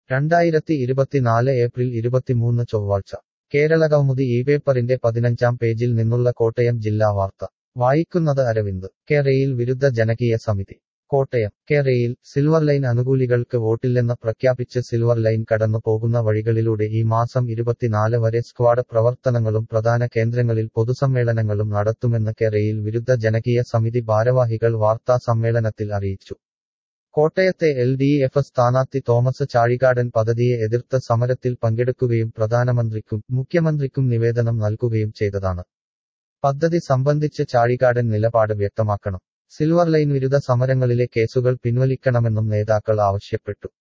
രണ്ടായിരത്തി ഇരുപത്തിനാല് ഏപ്രിൽ ഇരുപത്തിമൂന്ന് ചൊവ്വാഴ്ച കേരള കൗമുദി ഈ പേപ്പറിന്റെ പതിനഞ്ചാം പേജിൽ നിന്നുള്ള കോട്ടയം ജില്ലാ വാർത്ത വായിക്കുന്നത് അരവിന്ദ് കേരയിൽ വിരുദ്ധ ജനകീയ സമിതി കോട്ടയം കേരയിൽ സിൽവർ ലൈൻ അനുകൂലികൾക്ക് വോട്ടില്ലെന്ന് പ്രഖ്യാപിച്ച് സിൽവർ ലൈൻ കടന്നു പോകുന്ന വഴികളിലൂടെ ഈ മാസം ഇരുപത്തിനാല് വരെ സ്ക്വാഡ് പ്രവർത്തനങ്ങളും പ്രധാന കേന്ദ്രങ്ങളിൽ പൊതുസമ്മേളനങ്ങളും നടത്തുമെന്ന് കേരയിൽ വിരുദ്ധ ജനകീയ സമിതി ഭാരവാഹികൾ വാർത്താ സമ്മേളനത്തിൽ അറിയിച്ചു കോട്ടയത്തെ എൽ ഡി എഫ് സ്ഥാനാർത്ഥി തോമസ് ചാഴികാടൻ പദ്ധതിയെ എതിർത്ത് സമരത്തിൽ പങ്കെടുക്കുകയും പ്രധാനമന്ത്രിക്കും മുഖ്യമന്ത്രിക്കും നിവേദനം നൽകുകയും ചെയ്തതാണ് പദ്ധതി സംബന്ധിച്ച് ചാഴികാടൻ നിലപാട് വ്യക്തമാക്കണം സിൽവർ ലൈൻ വിരുദ്ധ സമരങ്ങളിലെ കേസുകൾ പിൻവലിക്കണമെന്നും നേതാക്കൾ ആവശ്യപ്പെട്ടു